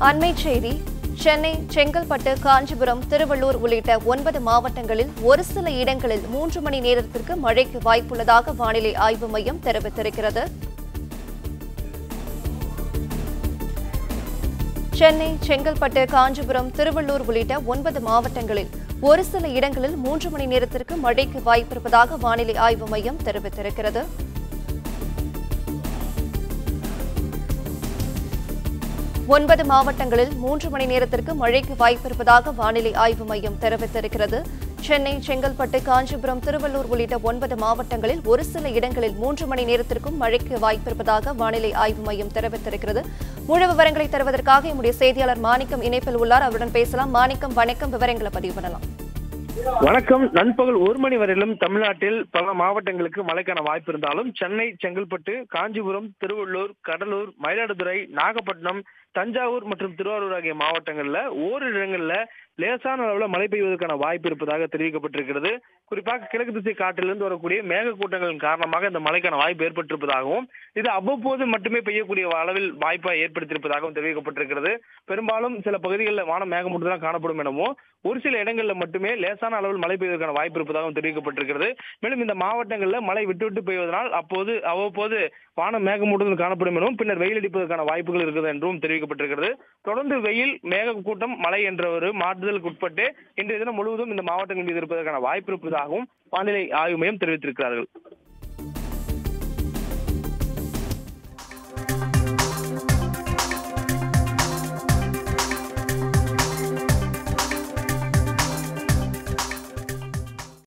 அண்மைச் செய்தி சென்னை செங்கல்பட்டு காஞ்சிபுரம் திருவள்ளூர் உள்ளிட்ட ஒன்பது மாவட்டங்களில் ஒரு சில இடங்களில் மூன்று மணி நேரத்திற்கு மழைக்கு வாய்ப்புள்ளதாக வானிலை ஆய்வு மையம் தெரிவித்திருக்கிறது சென்னை செங்கல்பட்டு காஞ்சிபுரம் திருவள்ளூர் உள்ளிட்ட ஒன்பது மாவட்டங்களில் ஒரு சில இடங்களில் மூன்று மணி நேரத்திற்கு மழைக்கு வாய்ப்பிருப்பதாக வானிலை ஆய்வு மையம் தெரிவித்திருக்கிறது ஒன்பது மாவட்டங்களில் மூன்று மணி நேரத்திற்கு மழைக்கு வாய்ப்பிருப்பதாக வானிலை ஆய்வு மையம் தெரிவித்திருக்கிறது சென்னை செங்கல்பட்டு காஞ்சிபுரம் திருவள்ளூர் உள்ளிட்ட ஒன்பது மாவட்டங்களில் ஒரு சில இடங்களில் மூன்று மணி நேரத்திற்கும் மழைக்கு வாய்ப்பிருப்பதாக வானிலை ஆய்வு மையம் தெரிவித்திருக்கிறது முழு விவரங்களை தருவதற்காக நம்முடைய செய்தியாளர் மாணிக்கம் இணைப்பில் உள்ளார் அவருடன் பேசலாம் மாணிக்கம் வணக்கம் விவரங்களை பதிவு பண்ணலாம் வணக்கம் நண்பகல் ஒரு மணி வரையிலும் தமிழ்நாட்டில் பல மாவட்டங்களுக்கு மழைக்கான வாய்ப்பு இருந்தாலும் சென்னை செங்கல்பட்டு காஞ்சிபுரம் திருவள்ளூர் கடலூர் மயிலாடுதுறை நாகப்பட்டினம் தஞ்சாவூர் மற்றும் திருவாரூர் ஆகிய மாவட்டங்கள்ல ஓரிரு இடங்கள்ல லேசான அளவுல மழை பெய்வதற்கான வாய்ப்பு இருப்பதாக தெரிவிக்கப்பட்டிருக்கிறது குறிப்பாக கிழக்கு திசை காற்றிலிருந்து வரக்கூடிய மேகக்கூட்டங்களின் காரணமாக இந்த மழைக்கான வாய்ப்பு ஏற்பட்டிருப்பதாகவும் இது அவ்வப்போது மட்டுமே பெய்யக்கூடிய அளவில் வாய்ப்பை ஏற்படுத்தியிருப்பதாகவும் தெரிவிக்கப்பட்டிருக்கிறது பெரும்பாலும் சில பகுதிகளில் வானம் மேகமூட்டத்தான் காணப்படும் எனவும் ஒரு சில இடங்களில் மட்டுமே லேசான அளவில் மழை பெய்வதற்கான வாய்ப்பு இருப்பதாகவும் தெரிவிக்கப்பட்டிருக்கிறது மேலும் இந்த மாவட்டங்களில் மழை விட்டு விட்டு பெய்வதனால் அப்போது அவ்வப்போது வானம் மேகமூட்டத்தில் காணப்படும் எனவும் பின்னர் வெயில் அடிப்பதற்கான வாய்ப்புகள் இருக்குது என்றும் தெரிவிக்கப்பட்டிருக்கிறது தொடர்ந்து வெயில் மேகக்கூட்டம் மழை என்ற ஒரு மாற்றுதலுக்கு உட்பட்டு இன்றைய தினம் முழுவதும் இந்த மாவட்டங்கள் மீது இருப்பதற்கான வாய்ப்பு இருப்பதாகவும் வானிலை ஆய்வு மையம் தெரிவித்திருக்கிறார்கள்